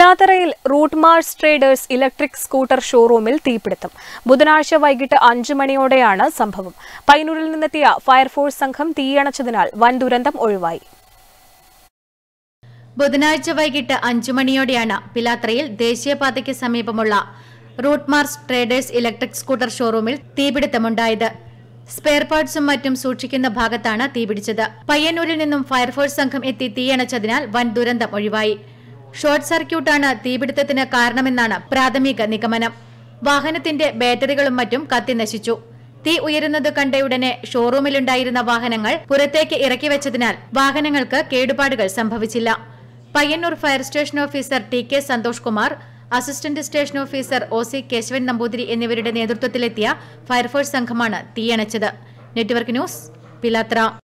പിലാത്തറയിൽ Root Mars Traders electric scooter ഷോറൂമിൽ തീപിടുത്തം ബുധനാഴ്ച വൈകിട്ട് അഞ്ചു മണിയോടെയാണ് സംഭവം പയ്യന്നൂരിൽ നിന്നെത്തിയ ഫയർഫോഴ്സ് സംഘം തീയണച്ചതിനാൽ വൻ ദുരന്തം ഒഴിവായി ബുധനാഴ്ച വൈകിട്ട് അഞ്ചു മണിയോടെയാണ് പിലാത്രയിൽ ദേശീയപാതയ്ക്ക് സമീപമുള്ള Root Mars Traders electric scooter ഷോറൂമിൽ തീപിടുത്തമുണ്ടായത് സ്പെയർ പാർട്സും മറ്റും സൂക്ഷിക്കുന്ന ഭാഗത്താണ് തീപിടിച്ചത് പയ്യന്നൂരിൽ നിന്നും ഫയർഫോഴ്സ് സംഘം എത്തി തീയണച്ചതിനാൽ വൻ ദുരന്തം ഒഴിവായി ഷോർട്ട് സർക്യൂട്ടാണ് തീപിടുത്തത്തിന് കാരണമെന്നാണ് പ്രാഥമിക നിഗമനം വാഹനത്തിന്റെ ബാറ്ററികളും മറ്റും കത്തിനശിച്ചു തീ ഉയരുന്നത് കണ്ടയുടനെ ഷോറൂമിലുണ്ടായിരുന്ന വാഹനങ്ങൾ പുറത്തേക്ക് ഇറക്കി വെച്ചതിനാൽ വാഹനങ്ങൾക്ക് കേടുപാടുകൾ സംഭവിച്ചില്ല Payyanur fire station officer T K Santhosh Kumar assistant station officer O C Keshavan Namboothiri എന്നിവരുടെ നേതൃത്വത്തിലെത്തിയ ഫയർഫോഴ്സ് സംഘമാണ് തീയണച്ചത് നെറ്റ്വർക്ക് ന്യൂസ് പിലാത്ര